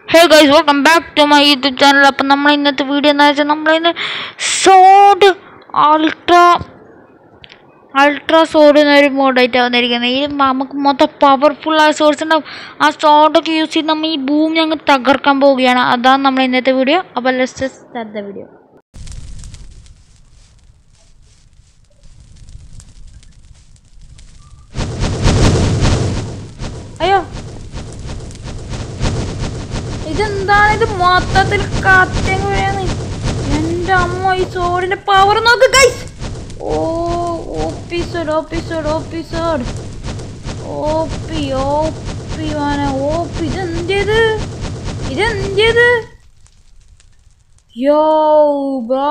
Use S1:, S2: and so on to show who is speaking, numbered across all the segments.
S1: Hey guys welcome back to my YouTube channel അപ്പം നമ്മൾ ഇന്നത്തെ വീഡിയോ എന്ന് വെച്ചാൽ നമ്മളിന്ന് സോഡ് അൾട്രാ അൾട്രാ സോഡ് എന്നൊരു മോഡായിട്ട് വന്നിരിക്കുന്നത് ഈ നമുക്ക് മൊത്തം പവർഫുൾ ആയ സോഴ്സ് ഉണ്ടാവും ആ സോഡൊക്കെ യൂസ് ചെയ്ത് നമ്മൾ ഈ ഭൂമി ഞങ്ങൾ തകർക്കാൻ പോവുകയാണ് അതാണ് നമ്മൾ ഇന്നത്തെ വീഡിയോ അപ്പോൾ ലെസ്റ്റ് സ്റ്റാർട്ട് ദ വീഡിയോ അയ്യോ ഇതെന്താണ് ഇത് മൊത്തത്തിൽ കത്തിയും കൂടെയാണ് എൻ്റെ അമ്മ ഈ സോഡിന്റെ പവർ നോക്ക് ഗൈസ് ഓ ഓപ്പിസോഡ് ഓപ്പിസോഡ് ഓപ്പിസോഡ് ഓപ്പി ഓപ്പി വാന ഓപ്പി ഇതെന്റേത് ഇതെന്റേത് യോ ബ്രാ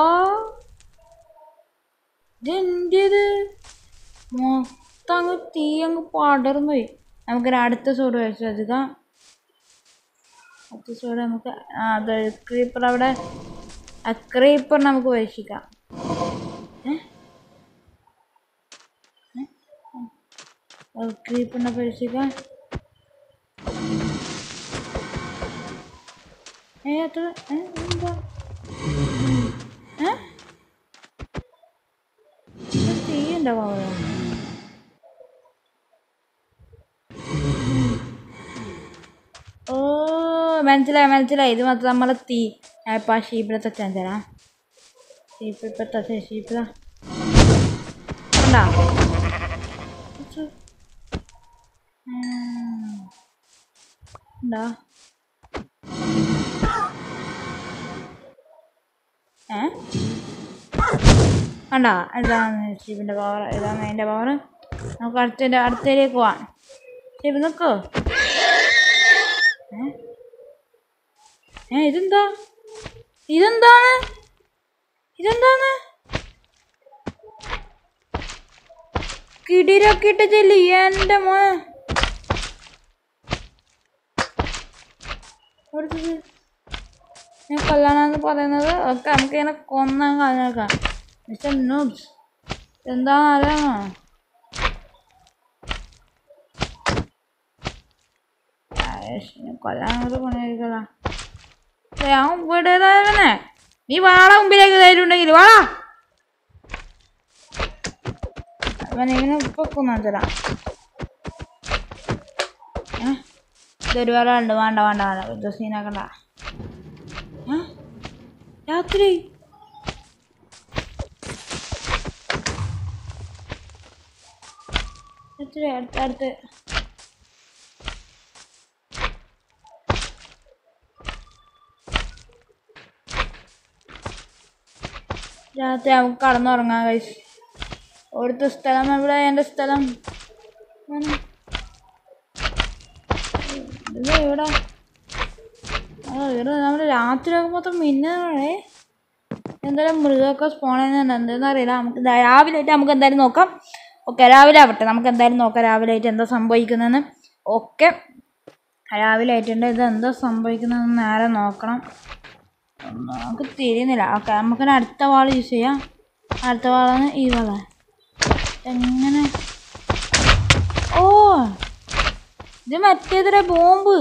S1: ഇതെന്റേത് മൊത്തം അങ്ങ് തീ അങ്ങ് പടർന്നു പോയി നമുക്കൊരു അടുത്ത സോഡ് വെച്ചെടുക്കാം എപ്പിസോഡ് നമുക്ക് ആ അത് ക്രീപ്പർ അവിടെ ആ ക്രീപ്പർ നമുക്ക് പരീക്ഷിക്കാം ക്രീപ്പറിനെ പരീക്ഷിക്കാം ഏ അത്ര ഏ എന്താ ഏ തീ ഉണ്ടാവാ ഓ മനസ്സിലായി മനസ്സിലായി ഇത് മാത്രം നമ്മളെ തീ ഇപ്പം ആ ഷീപ്പിനെ തച്ചാൻ തരാം ഷീപ്പ് ഇപ്പം തച്ച ഷീപ്പ് ഉണ്ടാ ഉണ്ടാ ഏ കണ്ടാ ഇതാണ് ഷീപ്പിൻ്റെ പവർ ഇതാണ് അതിൻ്റെ പവർ നമുക്ക് അടുത്തതിൻ്റെ അടുത്തതിലേക്ക് പോവാം ഷീപ്പ് നിൽക്കോ ഏ ഇതെന്താ ഇതെന്താണ് ഇതെന്താണ് കിടിരൊക്കെ ഇട്ട ചെല്ലി എൻ്റെ മോ കൊടുത്തത് ഞാൻ കൊല്ലാനാന്ന് പറയുന്നത് ഒക്കെ നമുക്ക് ഇങ്ങനെ കൊന്നാൻ കളഞ്ഞേക്കാം മിസ്റ്റർ നൂബ്സ് എന്താണെന്ന് അറിയാമോ കൊല്ലാനൊരു പണിയായിരിക്കല ഞാൻ വിടേതായവനെ നീ വാള മുമ്പിലേക്ക് ധൈര്യം ഉണ്ടെങ്കിൽ വാളാ അവൻ ഇവനെ ഇപ്പൊ കൊന്നാൻ തരാം ഏ ഇതൊരു വേള ഉണ്ട് വേണ്ട വേണ്ട വേണ്ട ഇത് സീനാക്കണ്ട ഏ രാത്രി രാത്രി അടുത്ത് അടുത്ത് രാത്രി നമുക്ക് കടന്നുറങ്ങാം കഴിച്ച് അവിടുത്തെ സ്ഥലം എവിടെ എൻ്റെ സ്ഥലം ആണ്. ഇത് ഇവിടെ ആ ഇവിടെ നമ്മൾ രാത്രിയൊക്കെ മൊത്തം മിന്നേ എന്തായാലും മൃഗമൊക്കെ സ്പോൺ ചെയ്യുന്നുണ്ട് എന്താണെന്ന് അറിയില്ല നമുക്ക് ദാ രാവിലെ ആയിട്ട് നമുക്ക് എന്തായാലും നോക്കാം ഓക്കെ രാവിലെ ആവട്ടെ നമുക്ക് എന്തായാലും നോക്കാം രാവിലെ ആയിട്ട് എന്താ സംഭവിക്കുന്നതെന്ന് ഓക്കെ രാവിലെ ആയിട്ടുണ്ട് ഇത് എന്താ സംഭവിക്കുന്നതെന്ന് നേരെ നോക്കണം നമുക്ക് തിരിയുന്നില്ല ഓക്കെ നമുക്കിനി അടുത്ത വാൾ യൂസ് ചെയ്യാം അടുത്ത വാളാണ് ഈ വാള എങ്ങനെ ഓ ഇത് മറ്റേതിരെ ബോംബ്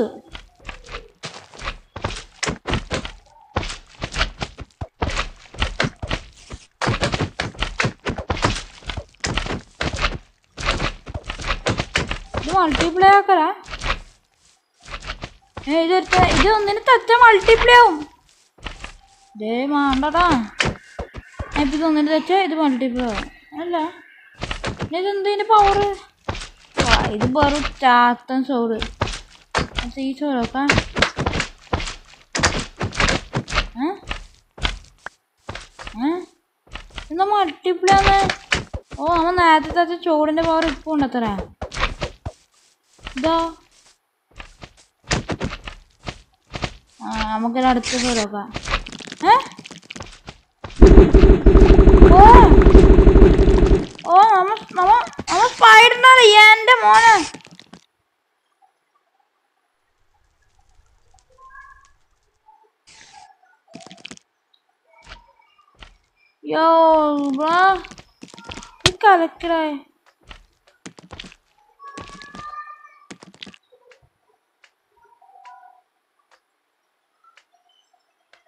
S1: ഇത് മൾട്ടിപ്ലേ ആക്കലാ ഏ ഇതൊരുത്ത ഇത് ഒന്നിന് തച്ച മൾട്ടിപ്ലേ ആവും ദേ മാണ്ടടാ ഇപ്പം ഇത് ഒന്നിന് തെച്ചാ ഇത് മൾട്ടിപ്ലേ ആവും അല്ല ഇതെന്ത് ഇതിൻ്റെ പവർ ഇത് വെറും ചാത്തൻ ചോറ് അത് ഈ ചോറൊക്കെ എന്താ മൾട്ടിപ്ലേ ആണ് ഓ നമ്മ നേരത്തെ തച്ച ചോറിൻ്റെ പവർ ഇപ്പം ഉണ്ടത്ര ഇതാ ആ നമുക്കൊരു അടുത്ത ചോറൊക്കാം ഏ ഓ ഓ നമ്മ നമ്മ നമ്മ സ്പൈഡറിനാണ് എന്റെ മോനെ യോ ബ്രാ ഈ കലക്കടേ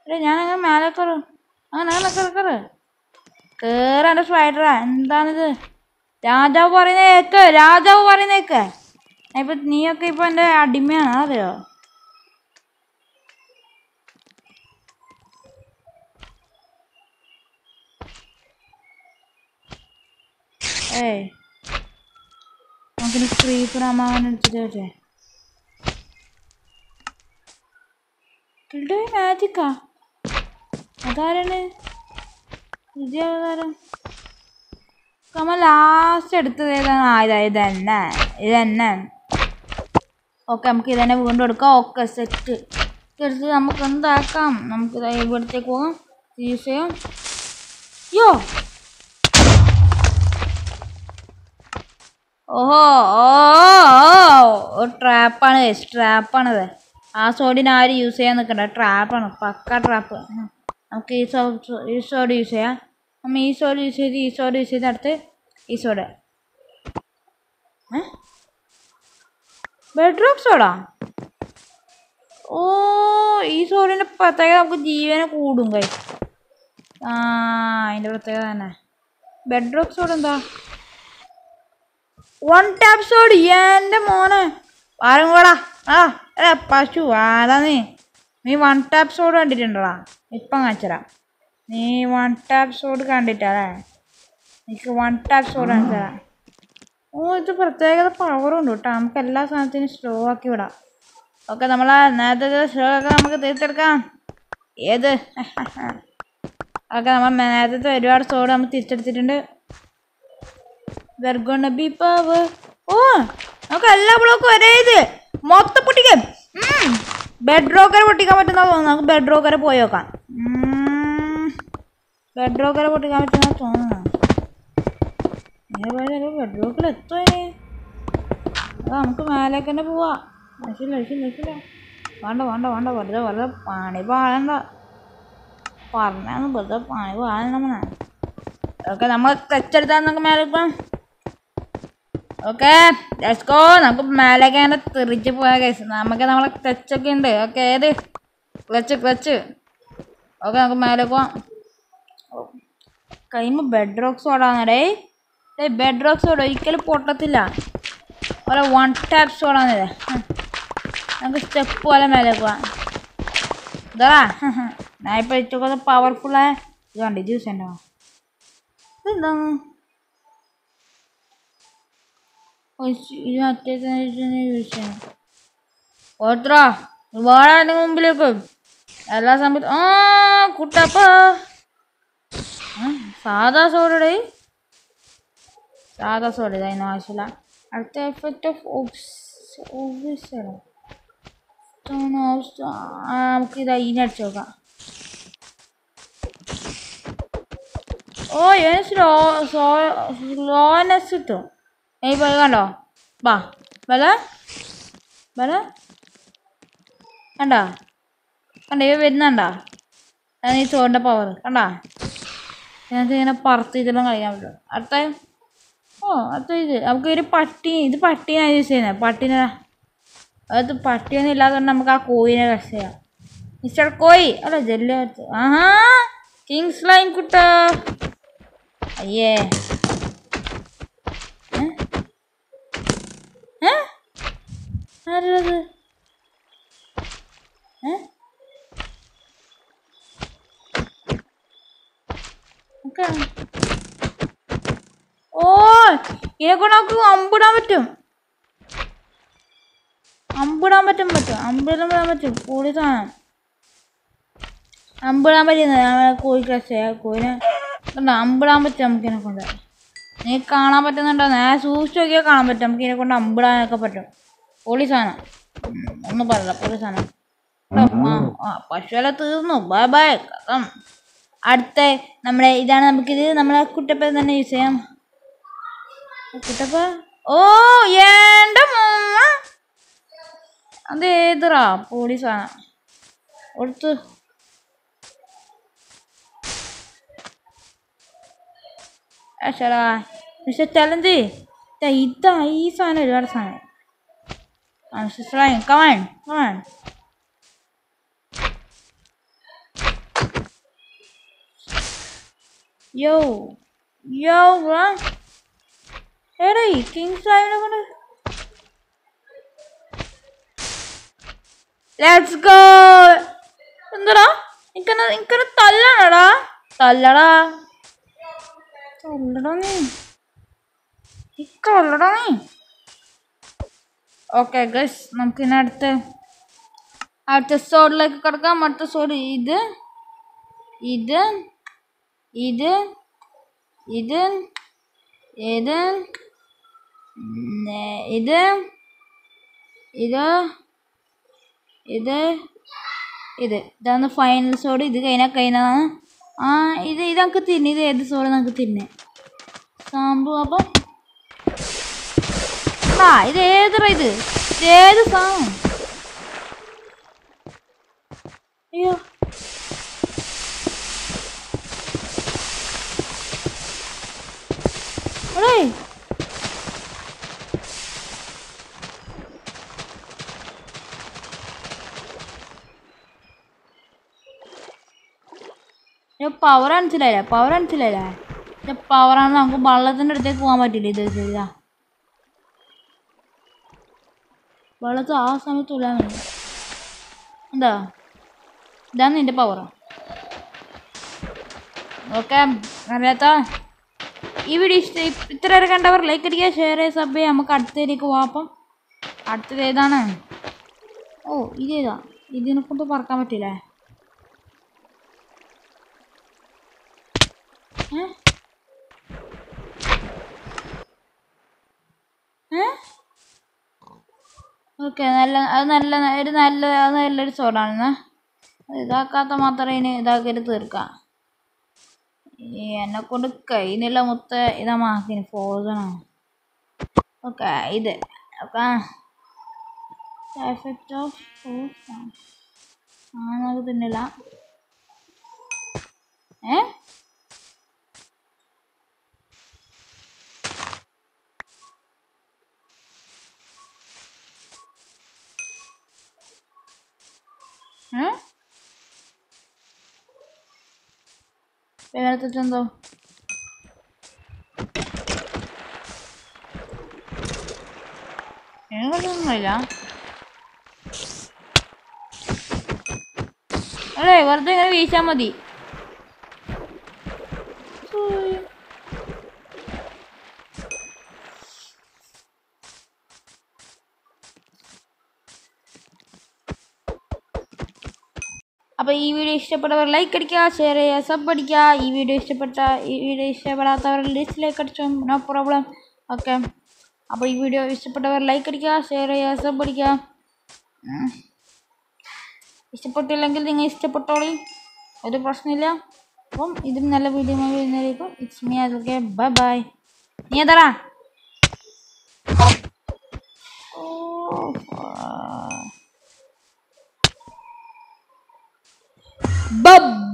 S1: എടേ ഞാൻ അങ്ങനെ മേലെ കയറും അങ്ങനെ അങ്ങനെ കയറി കയറ് കേറാണ്ട് സ്പൈഡറാ എന്താണിത് രാജാവ് പറയുന്ന കേക്ക് രാജാവ് പറയുന്ന കേക്ക് ഇപ്പൊ നീയൊക്കെ ഇപ്പൊ എന്റെ അടിമയാണ് അറിയോ ഏയ് നമുക്കിനി ക്രീപ്പർ അമ്മാവൻ എടുത്തിട്ട് പറ്റേ കിൽഡ് മാജിക്കാ അതാരാണ് വിജയ അവതാരം നമ്മ ലാസ്റ്റ് എടുത്തത് ഏതാണ് ആ ഇതാ ഇതന്നെ ഇതന്നെ ഓക്കെ നമുക്ക് ഇതന്നെ വീണ്ടും എടുക്കാം ഓക്കെ സെറ്റ് എടുത്ത് നമുക്ക് എന്താക്കാം നമുക്ക് ഇതാ ഇവിടത്തേക്ക് പോകാം യൂസ് ചെയ്യാം യോ ഓഹോ ഓ ട്രാപ്പാണ് ട്രാപ്പാണത് ആ സോഡിന് ആരും യൂസ് ചെയ്യാൻ നിൽക്കണ്ട ട്രാപ്പാണ് പക്ക ട്രാപ്പ് നമുക്ക് ഈ സോ ഈ സോഡ് യൂസ് ചെയ്യാം നമ്മൾ ഈ സോഡ് യൂസ് ചെയ്ത് ഈ സോഡ് യൂസ് ചെയ്ത് അടുത്ത് ഈ സോഡ് ബെഡ്റൂം സോഡാ ഓ ഈ സോഡിൻ്റെ പ്രത്യേകത നമുക്ക് ജീവനെ കൂടും കൈ ആ അതിൻ്റെ പ്രത്യേകത തന്നെ ബെഡ്റൂം സോഡ് എന്താ വൺ ടാപ്പ് സോഡ് എൻ്റെ മോനെ ആരും കൂടാ ആ എടാ പശു ആടാ നീ നീ വൺ ടാപ്പ് സോഡ് കണ്ടിട്ടുണ്ടോടാ ഇപ്പം കാണിച്ചരാ നീ വൺ ടാപ്പ് സോഡ് കണ്ടിട്ടല്ലേ എനിക്ക് വൺ ടാപ്പ് സോഡ് കാണിച്ചരാ ഓ ഇത് പ്രത്യേകത പവറുണ്ട് കേട്ടോ നമുക്ക് എല്ലാ സാധനത്തിനും സ്ലോ ആക്കി വിടാം ഓക്കെ നമ്മളെ നേരത്തെ സ്ലോ ഒക്കെ നമുക്ക് തീർത്തെടുക്കാം ഏത് ഓക്കെ നമ്മൾ നേരത്തെ ഒരുപാട് സോഡ് നമ്മൾ തിരിച്ചെടുത്തിട്ടുണ്ട് We're gonna be power. ഓ നമുക്ക് എല്ലാ ബ്ലോക്കും ഒരേ ഇത് മൊത്തം പൊട്ടിക്കാം ബെഡ് റോക്കറെ പൊട്ടിക്കാൻ പറ്റുന്ന തോന്നുന്നു നമുക്ക് ബെഡ് റോക്കറെ പോയി നോക്കാം ബെഡ് റോക്കറെ പൊട്ടിക്കാൻ പറ്റുന്ന തോന്നുന്നു ബെഡ് റോക്കിൽ എത്തുമേ അത് നമുക്ക് മേലേക്ക് തന്നെ പോവാ ലക്ഷില്ല ലക്ഷില്ല ലക്ഷില്ല വേണ്ട വേണ്ട വേണ്ട വെറുതെ വെറുതെ പണി പാടണ്ട പറഞ്ഞാന്ന് വെറുതെ പണി പാടണ്ട മോനെ ഓക്കെ നമ്മൾ തെച്ചെടുത്താൽ നമുക്ക് മേലെ പോകാം ഓക്കെ ലെറ്റ്സ് നമുക്ക് മേലേക്ക് അങ്ങനെ തെറിച്ച് പോയാൽ കേസ് നമുക്ക് നമ്മളെ ക്ലച്ചൊക്കെ ഉണ്ട് ഓക്കെ ഏത് ക്ലച്ച് ക്ലച്ച് ഓക്കെ നമുക്ക് മേലെ പോവാം കഴിയുമ്പോൾ ബെഡ് റോക്ക് സോഡാന്നടേ ഏയ് ബെഡ് റോക്ക് സോഡ ഒരിക്കലും പൊട്ടത്തില്ല ഓരോ വൺ ടാപ്പ് സോഡാന്നിത് നമുക്ക് സ്റ്റെപ്പ് പോലെ മേലെ പോവാം ഇതാ ഞാൻ ഇപ്പോൾ ഏറ്റവും പവർഫുള്ളായ ഇത് കണ്ടു ഇത് യൂസ് ചെയ്യണ്ടോ ഇതെന്താണ് ഇത് മറ്റേ യൂസ് ചെയ്യണം ഓത്ര ഒരുപാട് അതിൻ്റെ മുമ്പിലേക്ക് എല്ലാ സമയത്തും ആ കുട്ടപ്പ ആ, സാധാ സോഡയുടെ സാധാ സോഡ ഇതിന് ആവശ്യമില്ല അടുത്ത എഫക്റ്റ് ഓഫ് ഓഫീസറോ നമുക്ക് ഇത് അതിനടിച്ച് നോക്കാം ഓ ഇതിന് സ്ലോ സോ സ്ലോനെസ് കിട്ടും ഈ പോയി കണ്ടോ വാ ബല ബല കണ്ടോ കണ്ടോ ഇവ വരുന്നുണ്ടോ അതാണ് ഈ ചോറിൻ്റെ പവർ കണ്ടോ ഇതിനകത്ത് ഇങ്ങനെ പറത്ത് ഇതെല്ലാം കളിക്കാൻ പറ്റും അടുത്ത ഓ അടുത്ത ഇത് നമുക്ക് ഒരു പട്ടി ഇത് പട്ടീനാണ് യൂസ് ചെയ്യുന്നത് പട്ടീനെ അത് പട്ടിയൊന്നും ഇല്ലാത്തതുകൊണ്ട് നമുക്ക് ആ കോയിനെ കഷ് ചെയ്യാം മിസ്റ്റർ കോയി അല്ല ജെല്ലി ആഹാ കിങ്സ് ലൈൻ കുട്ട അയ്യേ ഏ? ഏ? ആരത് ഏ ഒക്കെ ഓ ഇതിനെ കൊണ്ട് നമുക്ക് അമ്പിടാൻ പറ്റും അമ്പിടാൻ പറ്റും പറ്റും അമ്പിടാൻ പറ്റും കൂടി സാധനം അമ്പിടാൻ പറ്റുന്നത് നമ്മളെ കോഴി കശ കോഴിനെ കണ്ടോ അമ്പിടാൻ പറ്റും നമുക്കിനെ കൊണ്ട് നീ കാണാൻ പറ്റുന്നുണ്ടോ ഞാൻ സൂക്ഷിച്ച് നോക്കിയാൽ കാണാൻ പറ്റും നമുക്ക് ഇതിനെ കൊണ്ട് അമ്പിടാനൊക്കെ പറ്റും പൊളി സാധനം ഉം, ഒന്നും പറയില്ല പൊളി സാധനം ആ ആ പശുവെല്ലാം തീർന്നു ബൈ ബൈ കഥം അടുത്ത നമ്മുടെ ഇതാണ് നമുക്കിത് നമ്മളെ കുട്ടപ്പ തന്നെ യൂസ് ചെയ്യാം കുട്ടപ്പ ഓ ഏണ്ട മോമ്മ അത് ഏതറാ പൊളി സാധനം കൊടുത്ത് അച്ഛടാ പക്ഷെ ചലഞ്ച് ഇതാ ഈ സാധനം ഒരുപാട് സാധനം ആ സിസ്റ്ററായി കമാൻ കമാൻ യോ യോ ബ്രോ എടേ കിങ് സാഹിബിനെ കൊണ്ട് ലെറ്റ്സ് ഗോ എന്താടാ എനിക്കെന്നെ എനിക്കെന്നെ തല്ലണടാ തല്ലടാ തല്ലടാ നീ ഇക്കൊല്ലടാ നീ ഓക്കെ ഗസ് നമുക്ക് ഇനി അടുത്ത അടുത്ത സോഡിലേക്ക് കിടക്കാം അടുത്ത സോഡ് ഇത് ഇത് ഇത് ഇത് ഇത് പിന്നെ ഇത് ഇത് ഇത് ഇത് ഇതാണ് ഫൈനൽ സോഡ് ഇത് കഴിഞ്ഞാൽ കഴിഞ്ഞതാണ് ആ ഇത് ഇത് നമുക്ക് തിന്നെ ഇത് ഏത് സോഡ് നമുക്ക് തിന്നെ സംഭവം അപ്പം ആ ഇത് ഏതറ ഇത് ഇത് ഏത് സാധനം അയ്യോ എടേ പവർ മനസ്സിലായില്ല പവർ മനസ്സിലായില്ല ഇത് പവറാണ് നമുക്ക് വെള്ളത്തിൻ്റെ അടുത്തേക്ക് പോകാൻ പറ്റില്ല ഇത് ഇതാ വെള്ളത്തിൽ ആ സമയത്ത് ഉള്ളാൻ മതി എന്താ ഇതാണ് നിന്റെ പവർ ഓക്കെ അറിയാത്ത ഈ വീഡിയോ ഇഷ്ടം ഇത്ര വരെ കണ്ടവർ ലൈക്ക് അടിക്കുക ഷെയർ ചെയ്യുക സബ് ചെയ്യുക നമുക്ക് അടുത്തതിലേക്ക് പോവാം അപ്പം അടുത്തത് ഏതാണ് ഓ ഇതേതാ ഇതിനെ കൊണ്ട് പറക്കാൻ പറ്റില്ലേ ഏ ഏ ഓക്കെ നല്ല അത് നല്ല ഒരു നല്ല അത് നല്ലൊരു സോഡാണ് ഇതാക്കാത്ത മാത്രമേ ഇനി ഇതാക്കിയിട്ട് തീർക്കാം ഈ എന്നെ കൊണ്ട് കഴിയുന്നില്ല മുത്ത ഇതാ മാക്കിന് ഫോസണോ ഓക്കെ ഇത് ഓക്കെ എഫക്റ്റ് ഓഫ് ഫോഴ്സ് ആ നമുക്ക് തിന്നില്ല ഏ ഏ വേറെത്തെന്തോ ഒന്നുമില്ല അല്ലേ വെറുതെ ഇങ്ങനെ വീശാൻ മതി ഉയ്. അപ്പോൾ ഈ വീഡിയോ ഇഷ്ടപ്പെട്ടവർ ലൈക്ക് അടിക്കുക ഷെയർ ചെയ്യുക സബ് അടിക്കുക ഈ വീഡിയോ ഇഷ്ടപ്പെട്ട ഈ വീഡിയോ ഇഷ്ടപ്പെടാത്തവർ ഡിസ്ലൈക്ക് അടിച്ചോ നോ പ്രോബ്ലം ഓക്കെ അപ്പോൾ ഈ വീഡിയോ ഇഷ്ടപ്പെട്ടവർ ലൈക്ക് അടിക്കുക ഷെയർ ചെയ്യുക സബ് അടിക്കുക ഉം. ഇഷ്ടപ്പെട്ടില്ലെങ്കിൽ നിങ്ങൾ ഇഷ്ടപ്പെട്ടോളി ഒരു പ്രശ്നമില്ല അപ്പം ഇതും നല്ല വീഡിയോ വരുന്നതായിരിക്കും ഇറ്റ്സ് മീ അതൊക്കെ ബൈ ബൈ നീ എതറാ ബൈ